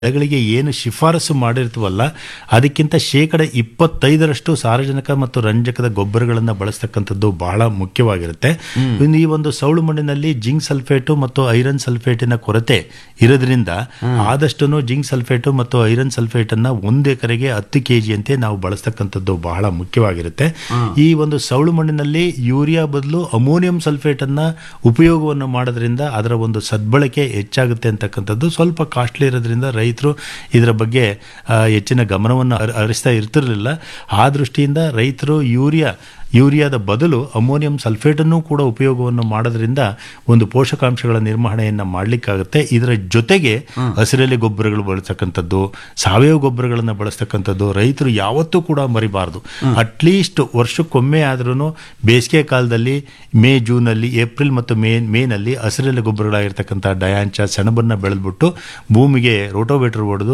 ಬೆಳೆಗಳಿಗೆ ಏನು ಶಿಫಾರಸು ಮಾಡಿರ್ತೀವಲ್ಲ ಅದಕ್ಕಿಂತ ಶೇಕಡ ಇಪ್ಪತ್ತೈದರಷ್ಟು ಸಾರಜನಕ ಮತ್ತು ರಂಜಕದ ಗೊಬ್ಬರಗಳನ್ನು ಬಳಸ್ತಕ್ಕಂಥದ್ದು ಬಹಳ ಮುಖ್ಯವಾಗಿರುತ್ತೆ ಇನ್ನು ಈ ಒಂದು ಸೌಳು ಮಣ್ಣಿನಲ್ಲಿ ಜಿಂಕ್ ಸಲ್ಫೇಟು ಮತ್ತು ಐರನ್ ಸಲ್ಫೇಟಿನ ಕೊರತೆ ಇರೋದ್ರಿಂದ ಆದಷ್ಟು ಜಿಂಕ್ ಸಲ್ಫೇಟು ಮತ್ತು ಐರನ್ ಸಲ್ಫೇಟ್ ಅನ್ನ ಒಂದು ಎಕರೆಗೆ ಹತ್ತು ಕೆಜಿ ಅಂತೆ ನಾವು ಬಳಸ್ತಕ್ಕಂಥದ್ದು ಬಹಳ ಮುಖ್ಯವಾಗಿರುತ್ತೆ ಈ ಒಂದು ಸೌಳು ಮಣ್ಣಿನಲ್ಲಿ ಯೂರಿಯಾ ಬದಲು ಅಮೋನಿಯಂ ಸಲ್ಫೇಟ್ ಅನ್ನ ಉಪಯೋಗವನ್ನು ಮಾಡೋದ್ರಿಂದ ಅದರ ಒಂದು ಸದ್ಬಳಕೆ ಹೆಚ್ಚಾಗುತ್ತೆ ಅಂತಕ್ಕಂಥದ್ದು ಸ್ವಲ್ಪ ಕಾಸ್ಟ್ಲಿ ಇರೋದ್ರಿಂದ ರೈತರು ಇದರ ಬಗ್ಗೆ ಆ, ಹೆಚ್ಚಿನ ಗಮನವನ್ನು ಹರ್- ಹರಿಸ್ತಾ ಇರ್ತಿರ್ಲಿಲ್ಲ ಆ ದೃಷ್ಟಿಯಿಂದ ರೈತರು ಯೂರಿಯಾ ಯೂರಿಯಾದ ಬದಲು ಅಮೋನಿಯಂ ಸಲ್ಫೇಟನ್ನು ಕೂಡ ಉಪಯೋಗವನ್ನು ಮಾಡೋದ್ರಿಂದ ಒಂದು ಪೋಷಕಾಂಶಗಳ ನಿರ್ವಹಣೆಯನ್ನು ಮಾಡಲಿಕ್ಕಾಗುತ್ತೆ ಇದರ ಜೊತೆಗೆ ಹಸಿರೆಲೆ ಗೊಬ್ಬರಗಳು ಬಳಸ್ತಕ್ಕಂಥದ್ದು ಸಾವಯವ ಗೊಬ್ಬರಗಳನ್ನು ಬಳಸ್ತಕ್ಕಂಥದ್ದು ರೈತರು ಯಾವತ್ತೂ ಕೂಡ ಮರಿಬಾರದು ಅಟ್ಲೀಸ್ಟ್ ವರ್ಷಕ್ಕೊಮ್ಮೆ ಆದ್ರೂ ಬೇಸಿಗೆ ಕಾಲದಲ್ಲಿ ಮೇ ಜೂನಲ್ಲಿ ಏಪ್ರಿಲ್ ಮತ್ತು ಮೇ ಮೇನಲ್ಲಿ ಹಸಿರೆಲೆ ಗೊಬ್ಬರಗಳಾಗಿರ್ತಕ್ಕಂಥ ಡಯಾಂಚ ಸೆಣಬನ್ನು ಬೆಳೆದ್ಬಿಟ್ಟು ಭೂಮಿಗೆ ರೋಟೋವೇಟರ್ ಹೊಡೆದು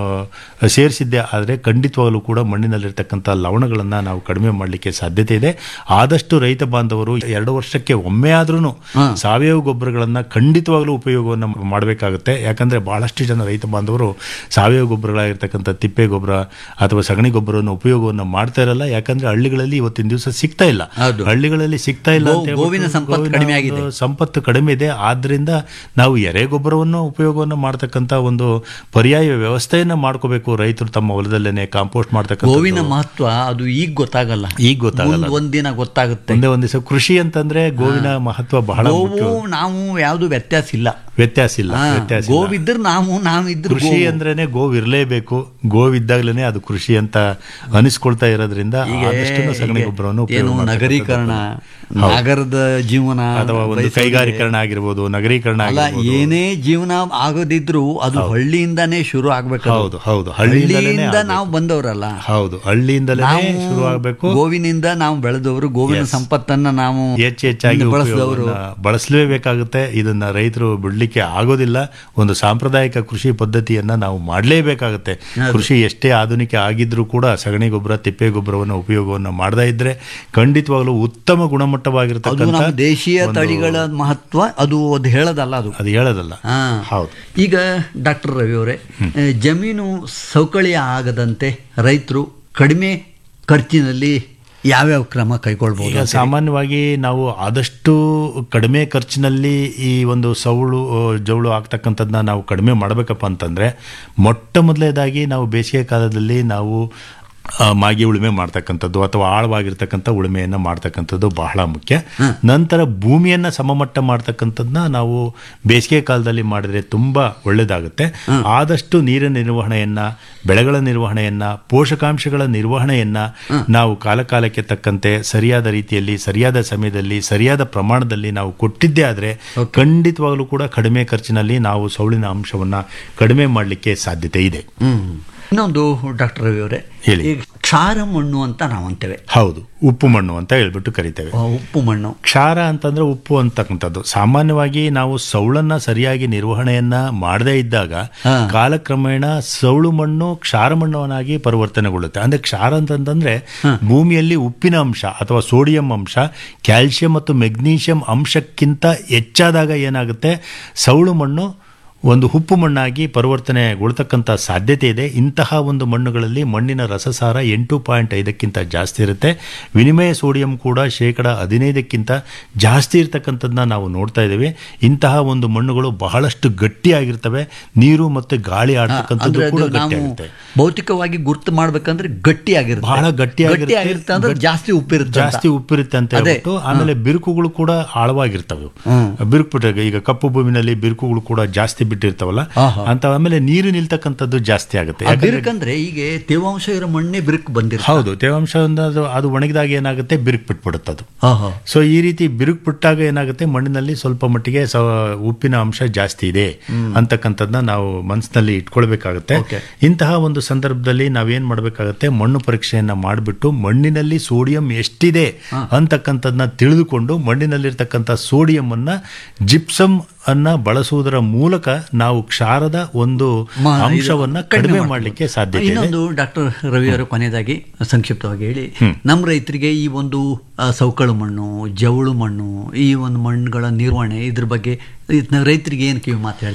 ಸೇರಿಸಿದ್ದೆ ಆದರೆ ಖಂಡಿತವಾಗಲೂ ಕೂಡ ಮಣ್ಣಿನಲ್ಲಿರ್ತಕ್ಕಂಥ ಲವಣಗಳನ್ನು ನಾವು ಕಡಿಮೆ ಮಾಡಲಿಕ್ಕೆ ಸಾಧ್ಯತೆ ಇದೆ ಆದಷ್ಟು ರೈತ ಬಾಂಧವರು ಎರಡು ವರ್ಷಕ್ಕೆ ಒಮ್ಮೆ ಆದ್ರೂ ಸಾವಯವ ಗೊಬ್ಬರಗಳನ್ನು ಖಂಡಿತವಾಗಲೂ ಉಪಯೋಗವನ್ನು ಮಾಡಬೇಕಾಗುತ್ತೆ ಯಾಕಂದ್ರೆ ಬಹಳಷ್ಟು ಜನ ರೈತ ಬಾಂಧವರು ಸಾವಯವ ಗೊಬ್ಬರಗಳಾಗಿರ್ತಕ್ಕಂಥ ತಿಪ್ಪೆ ಗೊಬ್ಬರ ಅಥವಾ ಸಗಣಿ ಗೊಬ್ಬರವನ್ನು ಉಪಯೋಗವನ್ನು ಮಾಡ್ತಾ ಇರಲ್ಲ ಯಾಕಂದ್ರೆ ಹಳ್ಳಿಗಳಲ್ಲಿ ಇವತ್ತಿನ ದಿವಸ ಸಿಗ್ತಾ ಇಲ್ಲ ಹೌದು. ಹಳ್ಳಿಗಳಲ್ಲಿ ಸಿಗ್ತಾ ಇಲ್ಲ ಗೋ- ಅಂತ ಹೇಳ್ಬಿಟ್ಟು ಗೋವಿನ ಸಂಪತ್ತು ಗೋವಿನ ಕಡಿಮೆ ಒಂದು ಆಗಿದೆ. ಸಂಪತ್ತು ಕಡಿಮೆ ಇದೆ ಆದ್ರಿಂದ ನಾವು ಎರೆ ಗೊಬ್ಬರವನ್ನು ಉಪಯೋಗವನ್ನು ಮಾಡ್ತಕ್ಕಂಥ ಒಂದು ಪರ್ಯಾಯ ವ್ಯವಸ್ಥೆಯನ್ನ ಮಾಡ್ಕೋಬೇಕು ರೈತರು ತಮ್ಮ ಹೊಲದಲ್ಲೇನೆ ಕಾಂಪೋಸ್ಟ್ ಮಾಡ್ತಕ್ಕಂಥ ಗೋವಿನ ಮಹತ್ವ ಅದು ಈಗ ಗೊತ್ತಾಗಲ್ಲ ಈಗ ಗೊತ್ತಾಗಲ್ಲ ಮುಂದ್ ಒಂದಿನ ಗೊತ್ತಾಗುತ್ತೆ ಒಂದೇ ಒಂದ್ ದಿವಸ ಕೃಷಿ ಅಂತಂದ್ರೆ ಗೋವಿನ ಮಹತ್ವ ಬಹಳ ಮುಖ್ಯ ಗೋವು ನಾವು ಯಾವುದು ವ್ಯತ್ಯಾಸ ಇಲ್ಲ ವ್ಯತ್ಯಾಸ ಇಲ್ಲ ಹಾ, ವ್ಯತ್ಯಾಸ ಇಲ್ಲ. ಗೋವಿದ್ರೆ ನಾವು ನಾವಿದ್ರೆ ಕೃಷಿ ಅಂದ್ರೇನೆ ಗೋವ್ ಇರಲೇಬೇಕು ಗೋವಿದ್ದಾಗ್ಲೇನೆ ಅದು ಕೃಷಿ ಅಂತ ಅನಿಸ್ಕೊಳ್ತಾ ಇರೋದ್ರಿಂದ ಆದಷ್ಟು ಸಗಣಿ ಗೊಬ್ಬರವನ್ನು ಉಪಯೋಗ ಏನು ಮಾಡ್ತಕ್ಕಂಥದ್ದು. ನಗರೀಕರಣ ಹೌದು. ನಗರದ ಜೀವನ ಅಥವಾ ಒಂದು ಬಯಸೋರಿಗೆ- ಕೈಗಾರೀಕರಣ ಆಗಿರ್ಬೋದು ನಗರೀಕರಣ ಅಲ್ಲ ಆಗಿರ್ಬೋದು ಏನೇ ಜೀವನ ಆಗೋದಿದ್ರು ಅದು ಹಳ್ಳಿಯಿಂದಾನೇ ಶುರು ಆಗ್ಬೇಕು ಅದು. ಹೌದು ಹೌದು ಹಳ್ಳಿಯಿಂದಲೇ ಹಳ್ಳಿಯಿಂದ ನಾವು ಬಂದವರಲ್ಲ ಹೌದು ಹಳ್ಳಿಯಿಂದಲೇ ನಾವು ಶುರು ಆಗಬೇಕು ಗೋವಿನಿಂದ ನಾವು ಬೆಳೆದವರು ಗೋವಿನ ಸಂಪತ್ತನ್ನ ನಾವು ಹೆಚ್ಚು ಹೆಚ್ಚಾಗಿ ಬಳಸಿದವರು ಉಪಯೋಗವನ್ನ ಬಳಸಲೇಬೇಕಾಗುತ್ತೆ ಇದನ್ನ ರೈತರು ಬಿಡ್ಲಿಕ್ಕೆ ಆಗೋದಿಲ್ಲ ಒಂದು ಸಾಂಪ್ರದಾಯಿಕ ಕೃಷಿ ಪದ್ಧತಿಯನ್ನ ನಾವು ಮಾಡಲೇಬೇಕಾಗುತ್ತೆ ಕೃಷಿ ಎಷ್ಟೇ ಆಧುನಿಕ ಆಗಿದ್ರೂ ಕೂಡ ಸಗಣಿ ಗೊಬ್ಬರ ತಿಪ್ಪೆ ಗೊಬ್ಬರವನ್ನು ಉಪಯೋಗವನ್ನು ಮಾಡದೇ ಇದ್ರೆ ಖಂಡಿತವಾಗ್ಲೂ ಉತ್ತಮ ಅದು ಗುಣಮಟ್ಟವಾಗಿರ್ತಕ್ಕಂಥ ನಮ್ಮ ದೇಶೀಯ ಒಂದು- ತಳಿಗಳ ಮಹತ್ವ ಅದು ಅದು ಹೇಳೋದಲ್ಲ ಅದು ಅದು ಹೇಳೋದಲ್ಲ ಹಾ. ಹೌದು ಈಗ ಡಾಕ್ಟರ್ ರವಿ ಅವರೇ ಆ, ಜಮೀನು ಸೌಕಳಿ ಆಗದಂತೆ ರೈತರು ಕಡಿಮೆ ಖರ್ಚಿನಲ್ಲಿ ಯಾವ್ಯಾವ ಕ್ರಮ ಕೈಗೊಳ್ಬಹುದು ಈಗ ಸಾಮಾನ್ಯವಾಗಿ ನಾವು ಆದಷ್ಟು ಕಡಿಮೆ ಖರ್ಚಿನಲ್ಲಿ ಈ ಒಂದು ಸೌಳು ಆ, ಜೌಳು ಆಗ್ತಕ್ಕಂಥದ್ದನ್ನ ನಾವು ಕಡಿಮೆ ಮಾಡಬೇಕಪ್ಪ ಅಂತಂದ್ರೆ ಮೊಟ್ಟ ಮೊದಲನೇದಾಗಿ ನಾವು ಬೇಸಿಗೆ ಕಾಲದಲ್ಲಿ ನಾವು ಆ, ಮಾಗಿ ಉಳುಮೆ ಮಾಡ್ತಕ್ಕಂಥದ್ದು ಅಥವಾ ಆಳವಾಗಿರ್ತಕ್ಕಂಥ ಉಳುಮೆಯನ್ನು ಮಾಡ್ತಕ್ಕಂಥದ್ದು ಬಹಳ ಮುಖ್ಯ ನಂತರ ಭೂಮಿಯನ್ನ ಸಮಮಟ್ಟ ಮಾಡ್ತಕ್ಕಂಥದ್ದನ್ನ ನಾವು ಬೇಸಿಗೆ ಕಾಲದಲ್ಲಿ ಮಾಡಿದ್ರೆ ತುಂಬಾ ಒಳ್ಳೇದಾಗುತ್ತೆ ಆದಷ್ಟು ನೀರಿನ ನಿರ್ವಹಣೆಯನ್ನ ಬೆಳೆಗಳ ನಿರ್ವಹಣೆಯನ್ನ ಪೋಷಕಾಂಶಗಳ ನಿರ್ವಹಣೆಯನ್ನ ನಾವು ಕಾಲಕಾಲಕ್ಕೆ ತಕ್ಕಂತೆ ಸರಿಯಾದ ರೀತಿಯಲ್ಲಿ ಸರಿಯಾದ ಸಮಯದಲ್ಲಿ ಸರಿಯಾದ ಪ್ರಮಾಣದಲ್ಲಿ ನಾವು ಕೊಟ್ಟಿದ್ದೇ ಆದ್ರೆ ಖಂಡಿತವಾಗಲೂ ಕೂಡ ಕಡಿಮೆ ಖರ್ಚಿನಲ್ಲಿ ನಾವು ಸೌಳಿನ ಅಂಶವನ್ನ ಕಡಿಮೆ ಮಾಡಲಿಕ್ಕೆ ಸಾಧ್ಯತೆ ಇದೆ ಹ್ಮ್ ಇನ್ನೊಂದು ಡಾಕ್ಟರ್ ರವಿ ಅವರೇ ಹೇಳಿ. ಈಗ ಕ್ಷಾರ ಮಣ್ಣು ಅಂತ ನಾವು ಅಂತೇವೆ ಹೌದು ಉಪ್ಪು ಮಣ್ಣು ಅಂತ ಹೇಳ್ಬಿಟ್ಟು ಕರಿತೇವೆ ಆ, ಉಪ್ಪು ಮಣ್ಣು ಕ್ಷಾರ ಅಂತಂದ್ರೆ ಉಪ್ಪು ಅಂತಕ್ಕಂಥದ್ದು ಸಾಮಾನ್ಯವಾಗಿ ನಾವು ಸೌಳನ್ನ ಸರಿಯಾಗಿ ನಿರ್ವಹಣೆಯನ್ನ ಮಾಡದೇ ಇದ್ದಾಗ ಹಾ. ಕಾಲಕ್ರಮೇಣ ಸೌಳು ಮಣ್ಣು ಕ್ಷಾರ ಮಣ್ಣುವನ್ನಾಗಿ ಪರಿವರ್ತನೆಗೊಳ್ಳುತ್ತೆ ಅಂದ್ರೆ ಕ್ಷಾರ ಅಂತಂದ್ರೆ ಭೂಮಿಯಲ್ಲಿ ಉಪ್ಪಿನ ಅಂಶ ಅಥವಾ ಸೋಡಿಯಂ ಅಂಶ ಕ್ಯಾಲ್ಸಿಯಂ ಮತ್ತು ಮೆಗ್ನೀಷಿಯಂ ಅಂಶಕ್ಕಿಂತ ಹೆಚ್ಚಾದಾಗ ಏನಾಗುತ್ತೆ ಸೌಳು ಮಣ್ಣು ಒಂದು ಉಪ್ಪು ಮಣ್ಣಾಗಿ ಪರಿವರ್ತನೆಗೊಳ್ತಕ್ಕಂಥ ಸಾಧ್ಯತೆ ಇದೆ ಇಂತಹ ಒಂದು ಮಣ್ಣುಗಳಲ್ಲಿ ಮಣ್ಣಿನ ರಸಸಾರ ಎಂಟು ಪಾಯಿಂಟ್ ಐದಕ್ಕಿಂತ ಜಾಸ್ತಿ ಇರುತ್ತೆ ವಿನಿಮಯ ಸೋಡಿಯಂ ಕೂಡ ಶೇಕಡ ಹದಿನೈದಕ್ಕಿಂತ ಜಾಸ್ತಿ ಇರ್ತಕ್ಕಂಥದ್ದನ್ನ ನಾವು ನೋಡ್ತಾ ಇದ್ದೇವೆ ಇಂತಹ ಒಂದು ಮಣ್ಣುಗಳು ಬಹಳಷ್ಟು ಗಟ್ಟಿಯಾಗಿರ್ತವೆ ನೀರು ಮತ್ತು ಗಾಳಿ ಆಡ್ತಕ್ಕಂಥದ್ದು ಅಂದ್ರೆ ಕೂಡ ಅದು ನಾವು ಗಟ್ಟಿಯಾಗುತ್ತೆ ಭೌತಿಕವಾಗಿ ಗುರ್ತು ಮಾಡ್ಬೇಕಂದ್ರೆ ಗಟ್ಟಿಯಾಗಿರುತ್ತೆ ಬಹಳ ಗಟ್ಟಿಯಾಗಿರುತ್ತೆ. ಗಟ್ಟಿಯಾಗಿರುತ್ತೆ ಅಂದ್ರೆ ಜಾಸ್ತಿ ಉಪ್ಪಿರುತ್ತೆ ಅಂತ. ಜಾಸ್ತಿ ಉಪ್ಪಿರುತ್ತೆ ಅಂತ ಅದೇ. ಹೇಳ್ಬಿಟ್ಟು ಆಮೇಲೆ ಬಿರುಕುಗಳು ಕೂಡ ಆಳವಾಗಿರ್ತವೆ ಬಿರುಕು ಬಿಟ್ಟಾಗ ಈಗ ಕಪ್ಪು ಭೂಮಿನಲ್ಲಿ ಬಿರುಕುಗಳು ಕೂಡ ಜಾಸ್ತಿ ಬಿಟ್ಟಿರ್ತಾವಲ್ಲ ಆಹಾ. ಅಂತ ಆಮೇಲೆ ನೀರು ನಿಲ್ತಕ್ಕಂಥದ್ದು ಜಾಸ್ತಿ ಆಗುತ್ತೆ ಆ ಯಾಕಂದ್ರೆ- ಬಿರುಕಂದ್ರೆ ಈಗ ತೇವಾಂಶ ಇರೋ ಮಣ್ಣೆ ಬಿರುಕು ಬಂದಿರುತ್ತೆ ಹೌದು ತೇವಾಂಶ ಅದು ಅದು ಒಣಗಿದಾಗ ಏನಾಗುತ್ತೆ ಬಿರುಕು ಬಿಟ್ಬಿಡುತ್ತೆ ಅದು ಆಹಾ. ಸೊ ಈ ರೀತಿ ಬಿರುಕು ಬಿಟ್ಟಾಗ ಏನಾಗುತ್ತೆ ಮಣ್ಣಿನಲ್ಲಿ ಸ್ವಲ್ಪ ಮಟ್ಟಿಗೆ ಸ- ಉಪ್ಪಿನ ಅಂಶ ಜಾಸ್ತಿ ಇದೆ ಅಂತಕ್ಕಂಥದ್ದನ್ನ ನಾವು ಮನಸ್ಸಿನಲ್ಲಿ ಇಟ್ಕೊಳ್ಬೇಕಾಗುತ್ತೆ Okay. ಇಂತಹ ಒಂದು ಸಂದರ್ಭದಲ್ಲಿ ನಾವೇನ್ ಮಾಡಬೇಕಾಗುತ್ತೆ ಮಣ್ಣು ಪರೀಕ್ಷೆಯನ್ನ ಮಾಡಿಬಿಟ್ಟು ಮಣ್ಣಿನಲ್ಲಿ ಸೋಡಿಯಂ ಎಷ್ಟಿದೆ ಅಂತಕ್ಕಂಥದ್ದನ್ನ ತಿಳಿದುಕೊಂಡು ಮಣ್ಣಿನಲ್ಲಿರ್ತಕ್ಕಂಥ ಸೋಡಿಯಂ ಅನ್ನ ಜಿಪ್ಸಮ್ ಅನ್ನ ಬಳಸುವುದರ ಮೂಲಕ ನಾವು ಕ್ಷಾರದ ಒಂದು ಮ- ಇದು ಅಂಶವನ್ನ ಕಡಿಮೆ ಮಾಡಲಿಕ್ಕೆ ಸಾಧ್ಯತೆ ಇದೆ ಇನ್ನೊಂದು ಡಾಕ್ಟರ್ ರವಿ ಅವರು ಕೊನೆಯದಾಗಿ ಸಂಕ್ಷಿಪ್ತವಾಗಿ ಹೇಳಿ ನಮ್ಮ ರೈತರಿಗೆ ಈ ಒಂದು ಆ, ಸೌಕಳು ಮಣ್ಣು ಜವಳು ಮಣ್ಣು ಈ ಒಂದು ಮಣ್ಣುಗಳ ನಿರ್ವಹಣೆ ಇದ್ರ ಬಗ್ಗೆ ಇದ್ನ ರೈತರಿಗೆ ಏನು ಕಿವಿ ಮಾತು ಹೇಳ್ತೀರಿ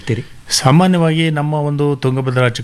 ಸಾಮಾನ್ಯವಾಗಿ ನಮ್ಮ ಒಂದು ತುಂಗಭದ್ರಾ